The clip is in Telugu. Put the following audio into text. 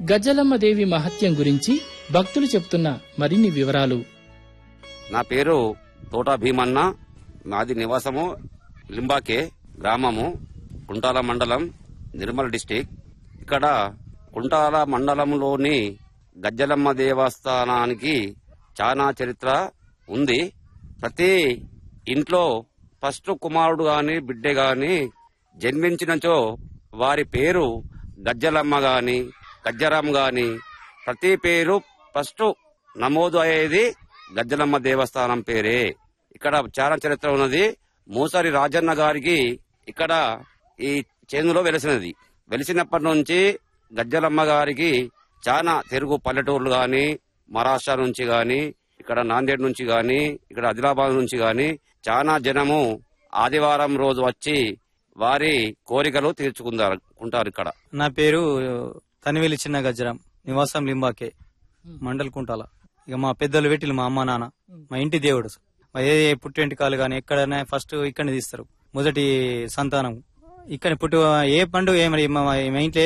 గజ్జలమ్మ దేవి మహత్యం గురించి భక్తులు చెప్తున్న మరిన్ని వివరాలు నా పేరు తోటా భీమన్న నాది నివాసము లింబాకే గ్రామము కుంటాల మండలం నిర్మల్ డిస్టిక్ ఇక్కడ కుంటాల మండలంలోని గజ్జలమ్మ దేవస్థానానికి చాలా చరిత్ర ఉంది ప్రతి ఇంట్లో ఫస్ట్ కుమారుడు గాని బిడ్డ గాని జన్మించినచో వారి పేరు గజ్జలమ్మ గాని గజ్జరం గాని ప్రతి పేరు ఫస్ట్ నమోదు అయ్యేది గజ్జలమ్మ దేవస్థానం పేరే ఇక్కడ చాలా చరిత్ర ఉన్నది మూసారి రాజన్న గారికి ఇక్కడ ఈ చేనులో వెలిసినది వెలిసినప్పటి నుంచి గజ్జలమ్మ గారికి చాలా తెలుగు పల్లెటూర్లు గాని మహారాష్ట్ర నుంచి గాని ఇక్కడ నాందేడ్ నుంచి గాని ఇక్కడ ఆదిలాబాద్ నుంచి గాని చాలా జనము ఆదివారం రోజు వచ్చి వారి కోరికలు తీర్చుకుంటారు కుంటారు ఇక్కడ నా పేరు తనివేలి చిన్న గజ్జరం నివాసం లింబాకే మండల్ కుంటాల ఇక మా పెద్దలు పెట్టిలు మా అమ్మ నాన్న మా ఇంటి దేవుడు మా ఏ ఏ పుట్టెంటికాలు కానీ ఎక్కడైనా ఫస్ట్ ఇక్కడ తీస్తారు మొదటి సంతానం ఇక్కడ పుట్టు ఏ పండుగ ఏమి మా మా ఇంట్లో